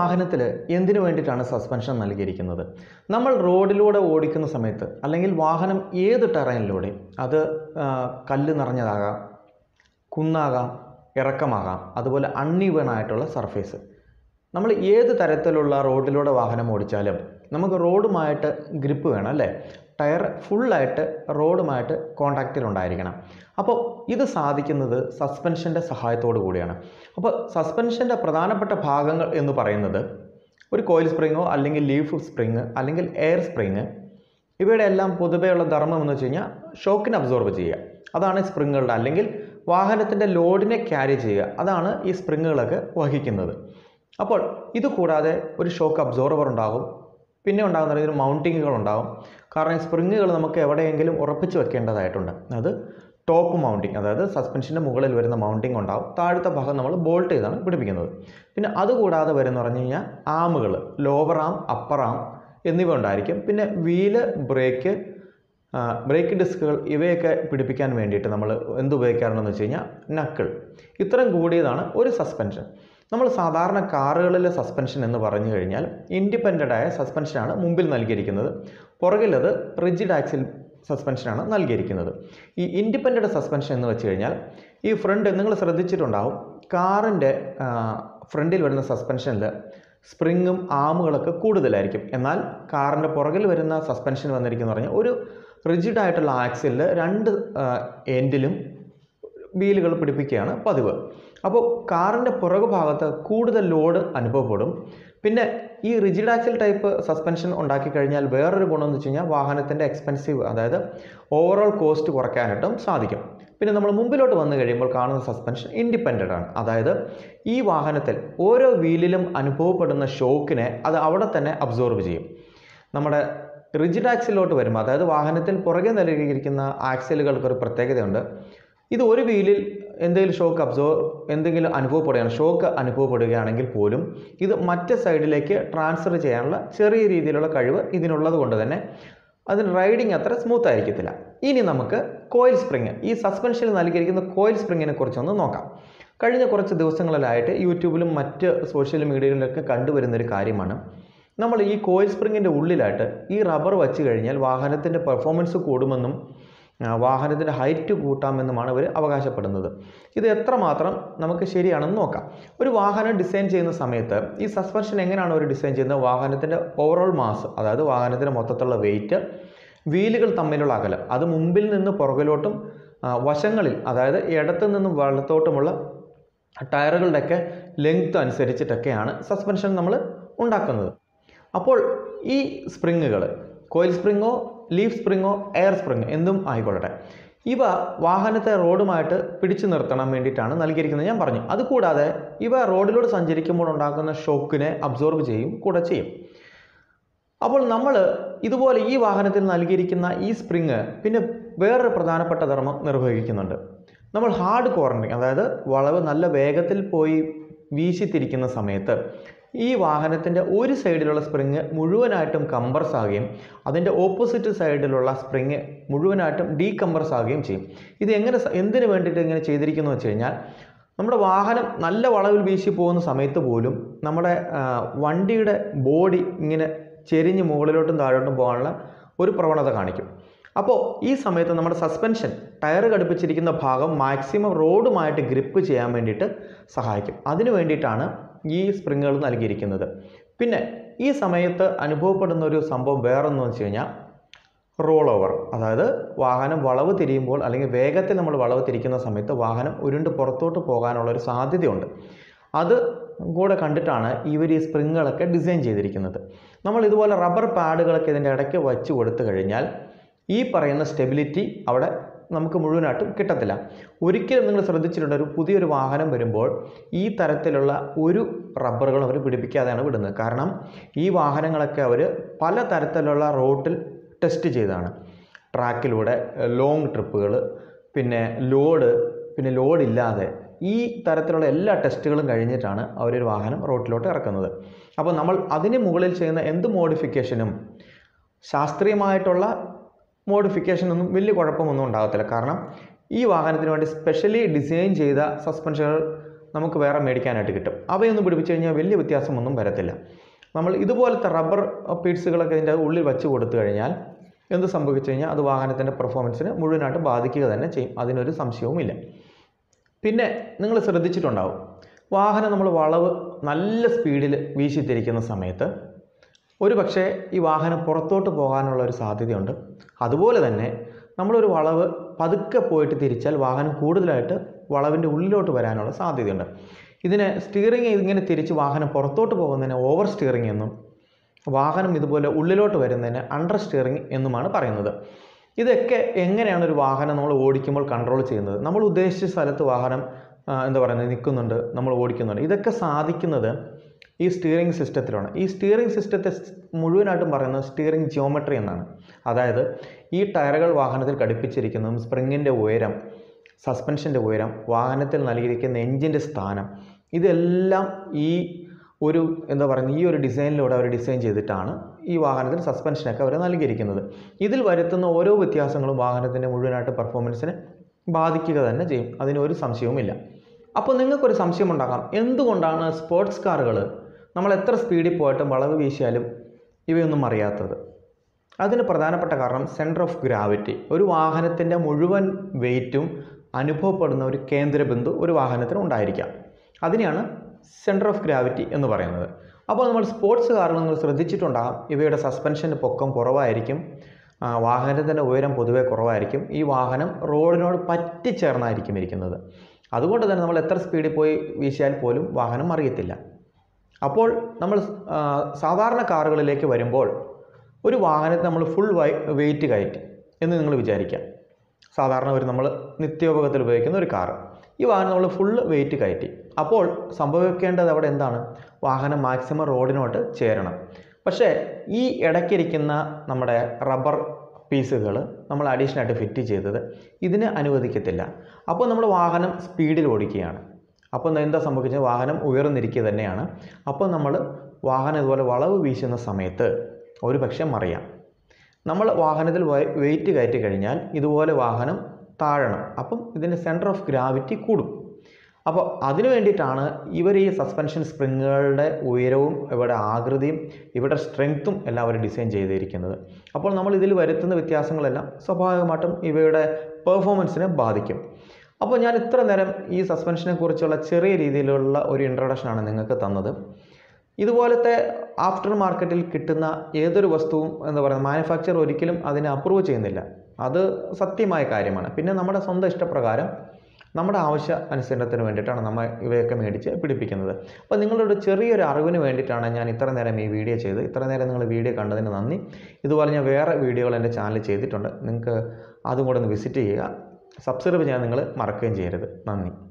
വാഹനത്തിൽ എന്തിനു വേണ്ടിയിട്ടാണ് സസ്പെൻഷൻ നൽകിയിരിക്കുന്നത് നമ്മൾ റോഡിലൂടെ ഓടിക്കുന്ന സമയത്ത് അല്ലെങ്കിൽ വാഹനം ഏത് ടെറൈനിലൂടെ അത് ആ, കല്ല് നിറഞ്ഞതാകാം കുന്നാകാം ഇറക്കമാകാം അതുപോലെ അൺഈവൺ ആയിട്ടുള്ള സർഫേസ് നമ്മൾ ഏത് തരത്തിലുള്ള റോഡിലൂടെ വാഹനം ഓടിച്ചാലും നമുക്ക് റോഡുമായിട്ട് ഗ്രിപ്പ് വേണം അല്ലേ ടയർ ഫുള്ളായിട്ട് റോഡുമായിട്ട് കോണ്ടാക്റ്റിലുണ്ടായിരിക്കണം അപ്പോൾ ഇത് സാധിക്കുന്നത് സസ്പെൻഷൻ്റെ സഹായത്തോടു കൂടിയാണ് അപ്പോൾ സസ്പെൻഷൻ്റെ പ്രധാനപ്പെട്ട ഭാഗങ്ങൾ എന്ന് പറയുന്നത് ഒരു കോയിൽ സ്പ്രിങ്ങോ അല്ലെങ്കിൽ ലീഫ് സ്പ്രിങ് അല്ലെങ്കിൽ എയർ സ്പ്രിങ് ഇവയുടെ എല്ലാം പൊതുവെയുള്ള ധർമ്മം എന്ന് വെച്ച് കഴിഞ്ഞാൽ ഷോക്കിനെ അബ്സോർബ് ചെയ്യുക അതാണ് ഈ സ്പ്രിങ്ങുകളുടെ അല്ലെങ്കിൽ വാഹനത്തിൻ്റെ ലോഡിനെ ക്യാരി ചെയ്യുക അതാണ് ഈ സ്പ്രിങ്ങുകളൊക്കെ വഹിക്കുന്നത് അപ്പോൾ ഇത് കൂടാതെ ഒരു ഷോക്ക് അബ്സോർബർ ഉണ്ടാകും പിന്നെ ഉണ്ടാകുന്ന ഇതിന് മൗണ്ടിങ്ങുകൾ ഉണ്ടാകും കാരണം ഈ സ്പ്രിങ്ങുകൾ നമുക്ക് എവിടെയെങ്കിലും ഉറപ്പിച്ച് വെക്കേണ്ടതായിട്ടുണ്ട് അത് ടോപ്പ് മൗണ്ടിങ് അതായത് സസ്പെൻഷൻ്റെ മുകളിൽ വരുന്ന മൗണ്ടിങ് ഉണ്ടാവും താഴത്തെ ഭാഗം നമ്മൾ ബോൾട്ട് ചെയ്താണ് പിടിപ്പിക്കുന്നത് പിന്നെ അതുകൂടാതെ വരുന്ന പറഞ്ഞു കഴിഞ്ഞാൽ ആമുകൾ ലോവർ ആം അപ്പർ ആം എന്നിവ ഉണ്ടായിരിക്കും പിന്നെ വീല് ബ്രേക്ക് ബ്രേക്ക് ഡിസ്കുകൾ ഇവയൊക്കെ പിടിപ്പിക്കാൻ വേണ്ടിയിട്ട് നമ്മൾ എന്ത് ഉപയോഗിക്കാറുണ്ടെന്ന് വെച്ച് കഴിഞ്ഞാൽ നക്കിൾ ഇത്രയും കൂടിയതാണ് ഒരു സസ്പെൻഷൻ നമ്മൾ സാധാരണ കാറുകളിലെ സസ്പെൻഷൻ എന്ന് പറഞ്ഞു കഴിഞ്ഞാൽ ഇൻഡിപെൻഡൻ്റ് ആയ സസ്പെൻഷനാണ് മുമ്പിൽ നൽകിയിരിക്കുന്നത് പുറകിലത് റിജിഡ് ആക്സിൽ സസ്പെൻഷനാണ് നൽകിയിരിക്കുന്നത് ഈ ഇൻഡിപെൻഡൻ്റ് സസ്പെൻഷൻ എന്ന് വെച്ച് കഴിഞ്ഞാൽ ഈ ഫ്രണ്ട് നിങ്ങൾ ശ്രദ്ധിച്ചിട്ടുണ്ടാവും കാറിൻ്റെ ഫ്രണ്ടിൽ വരുന്ന സസ്പെൻഷനിൽ സ്പ്രിങ്ങും ആമുകളൊക്കെ കൂടുതലായിരിക്കും എന്നാൽ കാറിൻ്റെ പുറകിൽ വരുന്ന സസ്പെൻഷൻ വന്നിരിക്കുന്ന പറഞ്ഞാൽ ഒരു റിജിഡ് ആയിട്ടുള്ള ആക്സിലിൽ രണ്ട് എൻഡിലും വീലുകൾ പിടിപ്പിക്കുകയാണ് പതിവ് അപ്പോൾ കാറിൻ്റെ പുറകു ഭാഗത്ത് കൂടുതൽ ലോഡ് അനുഭവപ്പെടും പിന്നെ ഈ റിജിഡ് ആക്സിൽ ടൈപ്പ് സസ്പെൻഷൻ ഉണ്ടാക്കി കഴിഞ്ഞാൽ വേറൊരു ഗുണം എന്ന് വെച്ച് കഴിഞ്ഞാൽ വാഹനത്തിൻ്റെ എക്സ്പെൻസീവ് അതായത് ഓവറോൾ കോസ്റ്റ് കുറയ്ക്കാനായിട്ടും സാധിക്കും പിന്നെ നമ്മൾ മുമ്പിലോട്ട് വന്നു കഴിയുമ്പോൾ കാണുന്ന സസ്പെൻഷൻ ഇൻഡിപെൻഡൻ്റ് ആണ് അതായത് ഈ വാഹനത്തിൽ ഓരോ വീലിലും അനുഭവപ്പെടുന്ന ഷോക്കിനെ അത് അവിടെ തന്നെ അബ്സോർബ് ചെയ്യും നമ്മുടെ റിജിഡ് ആക്സിലോട്ട് വരുമ്പോൾ അതായത് വാഹനത്തിൽ പുറകെ നൽകിയിരിക്കുന്ന ആക്സിലുകൾക്ക് ഒരു പ്രത്യേകതയുണ്ട് ഇത് ഒരു വീലിൽ എന്തെങ്കിലും ഷോക്ക് അബ്സോർ എന്തെങ്കിലും അനുഭവപ്പെടുകയാണ് ഷോക്ക് അനുഭവപ്പെടുകയാണെങ്കിൽ പോലും ഇത് മറ്റ് സൈഡിലേക്ക് ട്രാൻസ്ഫർ ചെയ്യാനുള്ള ചെറിയ രീതിയിലുള്ള കഴിവ് ഇതിനുള്ളത് കൊണ്ട് തന്നെ അതിന് റൈഡിങ് അത്ര സ്മൂത്ത് ആയിരിക്കത്തില്ല ഇനി നമുക്ക് കോയിൽ സ്പ്രിങ് ഈ സസ്പെൻഷനിൽ നൽകിയിരിക്കുന്ന കോയിൽ സ്പ്രിങ്ങിനെ കുറിച്ചൊന്ന് നോക്കാം കഴിഞ്ഞ കുറച്ച് ദിവസങ്ങളിലായിട്ട് യൂട്യൂബിലും മറ്റ് സോഷ്യൽ മീഡിയകളിലൊക്കെ കണ്ടുവരുന്ന ഒരു കാര്യമാണ് നമ്മൾ ഈ കോയിൽ സ്പ്രിങ്ങിൻ്റെ ഉള്ളിലായിട്ട് ഈ റബ്ബർ വച്ച് കഴിഞ്ഞാൽ വാഹനത്തിൻ്റെ പെർഫോമൻസ് കൂടുമെന്നും ആ, വാഹനത്തിൻ്റെ ഹൈറ്റ് കൂട്ടാമെന്നുമാണ് ഇവർ അവകാശപ്പെടുന്നത് ഇത് എത്രമാത്രം നമുക്ക് ശരിയാണെന്ന് നോക്കാം ഒരു വാഹനം ഡിസൈൻ ചെയ്യുന്ന സമയത്ത് ഈ സസ്പെൻഷൻ എങ്ങനെയാണ് അവർ ഡിസൈൻ ചെയ്യുന്നത് വാഹനത്തിൻ്റെ ഓവറോൾ മാസ് അതായത് വാഹനത്തിൻ്റെ മൊത്തത്തിലുള്ള വെയിറ്റ് വീലുകൾ തമ്മിലുള്ള അകലം അത് മുമ്പിൽ നിന്ന് പുറകിലോട്ടും ആ, വശങ്ങളിൽ അതായത് ഇടത്തു നിന്നും വലത്തോട്ടുമുള്ള ടയറുകളുടെയൊക്കെ ലെങ്ത് അനുസരിച്ചിട്ടൊക്കെയാണ് സസ്പെൻഷൻ നമ്മൾ ഉണ്ടാക്കുന്നത് അപ്പോൾ ഈ സ്പ്രിങ്ങുകൾ കോയിൽ സ്പ്രിങ്ങോ ലീഫ് സ്പ്രിങ്ങോ എയർ സ്പ്രിങ് എന്തും ആയിക്കൊള്ളട്ടെ ഇവ വാഹനത്തെ റോഡുമായിട്ട് പിടിച്ചു നിർത്തണം വേണ്ടിയിട്ടാണ് നൽകിയിരിക്കുന്നത് ഞാൻ പറഞ്ഞു അതുകൂടാതെ ഇവ റോഡിലൂടെ സഞ്ചരിക്കുമ്പോൾ ഉണ്ടാക്കുന്ന ഷോക്കിനെ അബ്സോർബ് ചെയ്യും കൂടെ ചെയ്യും അപ്പോൾ നമ്മൾ ഇതുപോലെ ഈ വാഹനത്തിൽ നൽകിയിരിക്കുന്ന ഈ സ്പ്രിങ് പിന്നെ വേറൊരു പ്രധാനപ്പെട്ട ധർമ്മം നിർവഹിക്കുന്നുണ്ട് നമ്മൾ ഹാർഡ് കോർണറിങ് അതായത് വളവ് നല്ല വേഗത്തിൽ പോയി വീശിത്തിരിക്കുന്ന സമയത്ത് ഈ വാഹനത്തിൻ്റെ ഒരു സൈഡിലുള്ള സ്പ്രിങ് മുഴുവനായിട്ടും കംപ്രസ് ആകുകയും അതിൻ്റെ ഓപ്പോസിറ്റ് സൈഡിലുള്ള സ്പ്രിങ് മുഴുവനായിട്ടും ഡീകംപ്രസ് ആകുകയും ചെയ്യും ഇത് എങ്ങനെ സ- എന്തിനു വേണ്ടിയിട്ട് ഇങ്ങനെ ചെയ്തിരിക്കുന്നു വെച്ച് കഴിഞ്ഞാൽ നമ്മുടെ വാഹനം നല്ല വളവിൽ വീശി പോകുന്ന സമയത്ത് പോലും നമ്മുടെ ആ, വണ്ടിയുടെ ബോഡി ഇങ്ങനെ ചെരിഞ്ഞ് മുകളിലോട്ടും താഴോട്ടും പോകാനുള്ള ഒരു പ്രവണത കാണിക്കും അപ്പോൾ ഈ സമയത്ത് നമ്മുടെ സസ്പെൻഷൻ ടയർ ഘടിപ്പിച്ചിരിക്കുന്ന ഭാഗം മാക്സിമം റോഡുമായിട്ട് ഗ്രിപ്പ് ചെയ്യാൻ വേണ്ടിയിട്ട് സഹായിക്കും അതിനു വേണ്ടിയിട്ടാണ് ഈ സ്പ്രിങ്ങുകൾ നൽകിയിരിക്കുന്നത് പിന്നെ ഈ സമയത്ത് അനുഭവപ്പെടുന്ന ഒരു സംഭവം വേറൊന്നു വെച്ച് കഴിഞ്ഞാൽ റോൾ ഓവർ അതായത് വാഹനം വളവ് തിരിയുമ്പോൾ അല്ലെങ്കിൽ വേഗത്തിൽ നമ്മൾ വളവ് തിരിക്കുന്ന സമയത്ത് വാഹനം ഉരുണ്ട് പുറത്തോട്ട് പോകാനുള്ള ഒരു സാധ്യതയുണ്ട് അത് കൂടെ കണ്ടിട്ടാണ് ഇവർ ഈ സ്പ്രിങ്ങുകളൊക്കെ ഡിസൈൻ ചെയ്തിരിക്കുന്നത് നമ്മൾ ഇതുപോലെ റബ്ബർ പാഡുകളൊക്കെ ഇതിൻ്റെ ഇടയ്ക്ക് വച്ച് കൊടുത്തു കഴിഞ്ഞാൽ ഈ പറയുന്ന സ്റ്റെബിലിറ്റി അവിടെ നമുക്ക് മുഴുവനായിട്ടും കിട്ടത്തില്ല ഒരിക്കലും നിങ്ങൾ ശ്രദ്ധിച്ചിട്ടുണ്ട് ഒരു പുതിയൊരു വാഹനം വരുമ്പോൾ ഈ തരത്തിലുള്ള ഒരു റബ്ബറുകളും അവർ പിടിപ്പിക്കാതെയാണ് വിടുന്നത് കാരണം ഈ വാഹനങ്ങളൊക്കെ അവർ പല തരത്തിലുള്ള റോട്ടിൽ ടെസ്റ്റ് ചെയ്തതാണ് ട്രാക്കിലൂടെ ലോങ് ട്രിപ്പുകൾ പിന്നെ ലോഡ് പിന്നെ ലോഡ് ഇല്ലാതെ ഈ തരത്തിലുള്ള എല്ലാ ടെസ്റ്റുകളും കഴിഞ്ഞിട്ടാണ് അവരൊരു വാഹനം റോട്ടിലോട്ട് ഇറക്കുന്നത് അപ്പോൾ നമ്മൾ അതിന് മുകളിൽ ചെയ്യുന്ന എന്ത് മോഡിഫിക്കേഷനും ശാസ്ത്രീയമായിട്ടുള്ള മോഡിഫിക്കേഷനൊന്നും വലിയ കുഴപ്പമൊന്നും ഉണ്ടാകത്തില്ല കാരണം ഈ വാഹനത്തിന് വേണ്ടി സ്പെഷ്യലി ഡിസൈൻ ചെയ്ത സസ്പെൻഷനുകൾ നമുക്ക് വേറെ മേടിക്കാനായിട്ട് കിട്ടും അവയൊന്നും പിടിപ്പിച്ച് കഴിഞ്ഞാൽ വലിയ വ്യത്യാസമൊന്നും വരത്തില്ല നമ്മൾ ഇതുപോലത്തെ റബ്ബർ പീഡ്സുകളൊക്കെ ഇതിൻ്റെ ഉള്ളിൽ വെച്ച് കൊടുത്തു കഴിഞ്ഞാൽ എന്ത് സംഭവിച്ചു കഴിഞ്ഞാൽ അത് വാഹനത്തിൻ്റെ പെർഫോമൻസിനെ മുഴുവനായിട്ട് ബാധിക്കുക തന്നെ ചെയ്യും അതിനൊരു സംശയവുമില്ല പിന്നെ നിങ്ങൾ ശ്രദ്ധിച്ചിട്ടുണ്ടാവും വാഹനം നമ്മൾ വളവ് നല്ല സ്പീഡിൽ വീശിത്തിരിക്കുന്ന സമയത്ത് ഒരു പക്ഷേ ഈ വാഹനം പുറത്തോട്ട് പോകാനുള്ള ഒരു സാധ്യതയുണ്ട് അതുപോലെ തന്നെ നമ്മളൊരു വളവ് പതുക്കെ പോയിട്ട് തിരിച്ചാൽ വാഹനം കൂടുതലായിട്ട് വളവിൻ്റെ ഉള്ളിലോട്ട് വരാനുള്ള സാധ്യതയുണ്ട് ഇതിനെ സ്റ്റിയറിംഗ് ഇങ്ങനെ തിരിച്ച് വാഹനം പുറത്തോട്ട് പോകുന്നതിന് ഓവർ സ്റ്റിയറിംഗ് എന്നും വാഹനം ഇതുപോലെ ഉള്ളിലോട്ട് വരുന്നതിന് അണ്ടർ സ്റ്റിയറിംഗ് എന്നുമാണ് പറയുന്നത് ഇതൊക്കെ എങ്ങനെയാണ് ഒരു വാഹനം നമ്മൾ ഓടിക്കുമ്പോൾ കൺട്രോൾ ചെയ്യുന്നത് നമ്മൾ ഉദ്ദേശിച്ച സ്ഥലത്ത് വാഹനം ആ, എന്താ പറയുന്നത് നിൽക്കുന്നുണ്ട് നമ്മൾ ഓടിക്കുന്നുണ്ട് ഇതൊക്കെ സാധിക്കുന്നത് ഈ സ്റ്റിയറിംഗ് സിസ്റ്റത്തിലാണ് ഈ സ്റ്റിയറിംഗ് സിസ്റ്റത്തെ സ് മുഴുവനായിട്ടും പറയുന്നത് സ്റ്റിയറിംഗ് ജിയോമെട്രി എന്നാണ് അതായത് ഈ ടയറുകൾ വാഹനത്തിൽ ഘടിപ്പിച്ചിരിക്കുന്നതും സ്പ്രിങ്ങിൻ്റെ ഉയരം സസ്പെൻഷൻ്റെ ഉയരം വാഹനത്തിൽ നൽകിയിരിക്കുന്ന എഞ്ചിൻ്റെ സ്ഥാനം ഇതെല്ലാം ഈ ഒരു എന്താ പറയുക ഈ ഒരു ഡിസൈനിലൂടെ അവർ ഡിസൈൻ ചെയ്തിട്ടാണ് ഈ വാഹനത്തിൽ സസ്പെൻഷനൊക്കെ അവർ നൽകിയിരിക്കുന്നത് ഇതിൽ വരുത്തുന്ന ഓരോ വ്യത്യാസങ്ങളും വാഹനത്തിൻ്റെ മുഴുവനായിട്ട് പെർഫോമൻസിനെ ബാധിക്കുക തന്നെ ചെയ്യും അതിനൊരു സംശയവുമില്ല അപ്പോൾ നിങ്ങൾക്കൊരു സംശയം ഉണ്ടാകാം എന്തുകൊണ്ടാണ് സ്പോർട്സ് കാറുകൾ നമ്മൾ എത്ര സ്പീഡിൽ പോയിട്ടും വളവ് വീശിയാലും ഇവയൊന്നും അറിയാത്തത് അതിന് പ്രധാനപ്പെട്ട കാരണം സെൻറ്റർ ഓഫ് ഗ്രാവിറ്റി ഒരു വാഹനത്തിൻ്റെ മുഴുവൻ വെയിറ്റും അനുഭവപ്പെടുന്ന ഒരു കേന്ദ്രബിന്ദു ഒരു വാഹനത്തിന് ഉണ്ടായിരിക്കാം അതിനെയാണ് സെൻറ്റർ ഓഫ് ഗ്രാവിറ്റി എന്ന് പറയുന്നത് അപ്പോൾ നമ്മൾ സ്പോർട്സ് കാറുകൾ നിങ്ങൾ ശ്രദ്ധിച്ചിട്ടുണ്ടാകും ഇവയുടെ സസ്പെൻഷൻ്റെ പൊക്കം കുറവായിരിക്കും ആ, വാഹനത്തിൻ്റെ ഉയരം പൊതുവെ കുറവായിരിക്കും ഈ വാഹനം റോഡിനോട് പറ്റിച്ചേർന്നായിരിക്കും ഇരിക്കുന്നത് അതുകൊണ്ട് തന്നെ നമ്മൾ എത്ര സ്പീഡിൽ പോയി വീശിയാൽ പോലും വാഹനം അറിയത്തില്ല അപ്പോൾ നമ്മൾ ആ, സാധാരണ കാറുകളിലേക്ക് വരുമ്പോൾ ഒരു വാഹനത്തെ നമ്മൾ ഫുൾ വൈ വെയിറ്റ് കയറ്റി എന്ന് നിങ്ങൾ വിചാരിക്കാം സാധാരണ ഒരു നമ്മൾ നിത്യോപയോഗത്തിൽ ഉപയോഗിക്കുന്ന ഒരു കാറ് ഈ വാഹനം നമ്മൾ ഫുൾ വെയിറ്റ് കയറ്റി അപ്പോൾ സംഭവിക്കേണ്ടത് അവിടെ എന്താണ് വാഹനം മാക്സിമം റോഡിനോട്ട് ചേരണം പക്ഷേ ഈ ഇടയ്ക്കിരിക്കുന്ന നമ്മുടെ റബ്ബർ പീസുകൾ നമ്മൾ അഡീഷണൽ ആയിട്ട് ഫിറ്റ് ചെയ്തത് ഇതിന് അനുവദിക്കത്തില്ല അപ്പോൾ നമ്മൾ വാഹനം സ്പീഡിൽ ഓടിക്കുകയാണ് അപ്പോൾ എന്താ സംഭവിച്ചത് വാഹനം ഉയർന്നിരിക്കുക തന്നെയാണ് അപ്പോൾ നമ്മൾ വാഹനം ഇതുപോലെ വളവ് വീശുന്ന സമയത്ത് ഒരു പക്ഷേ മറിയാം നമ്മൾ വാഹനത്തിൽ വെയിറ്റ് കയറ്റി കഴിഞ്ഞാൽ ഇതുപോലെ വാഹനം താഴണം അപ്പം ഇതിൻ്റെ സെൻറ്റർ ഓഫ് ഗ്രാവിറ്റി കൂടും അപ്പോൾ അതിനു വേണ്ടിയിട്ടാണ് ഇവർ ഈ സസ്പെൻഷൻ സ്പ്രിങ്ങുകളുടെ ഉയരവും ഇവയുടെ ആകൃതിയും ഇവയുടെ സ്ട്രെങ്ത്തും എല്ലാം അവർ ഡിസൈൻ ചെയ്തിരിക്കുന്നത് അപ്പോൾ നമ്മൾ ഇതിൽ വരുത്തുന്ന വ്യത്യാസങ്ങളെല്ലാം സ്വാഭാവികമായിട്ടും ഇവയുടെ പെർഫോമൻസിനെ ബാധിക്കും അപ്പോൾ ഞാൻ ഇത്ര നേരം ഈ സസ്പെൻഷനെ കുറിച്ചുള്ള ചെറിയ രീതിയിലുള്ള ഒരു ഇൻട്രൊഡക്ഷനാണ് നിങ്ങൾക്ക് തന്നത് ഇതുപോലത്തെ ആഫ്റ്റർ മാർക്കറ്റിൽ കിട്ടുന്ന ഏതൊരു വസ്തുവും എന്താ പറയുക മാനുഫാക്ചർ ഒരിക്കലും അതിനെ അപ്രൂവ് ചെയ്യുന്നില്ല അത് സത്യമായ കാര്യമാണ് പിന്നെ നമ്മുടെ സ്വന്തം ഇഷ്ടപ്രകാരം നമ്മുടെ ആവശ്യ അനുസരണത്തിന് വേണ്ടിയിട്ടാണ് നമ്മൾ ഇവയൊക്കെ മേടിച്ച് പിടിപ്പിക്കുന്നത് അപ്പോൾ നിങ്ങളുടെ ചെറിയൊരു അറിവിന് വേണ്ടിയിട്ടാണ് ഞാൻ ഇത്ര നേരം ഈ വീഡിയോ ചെയ്ത് ഇത്ര നേരം നിങ്ങൾ വീഡിയോ കണ്ടതിന് നന്ദി ഇതുപോലെ ഞാൻ വേറെ വീഡിയോകൾ എൻ്റെ ചാനലിൽ ചെയ്തിട്ടുണ്ട് നിങ്ങൾക്ക് അതും കൂടെ ഒന്ന് വിസിറ്റ് ചെയ്യുക സബ്സ്ക്രൈബ് ചെയ്യാൻ നിങ്ങൾ മറക്കുകയും ചെയ്യരുത് നന്ദി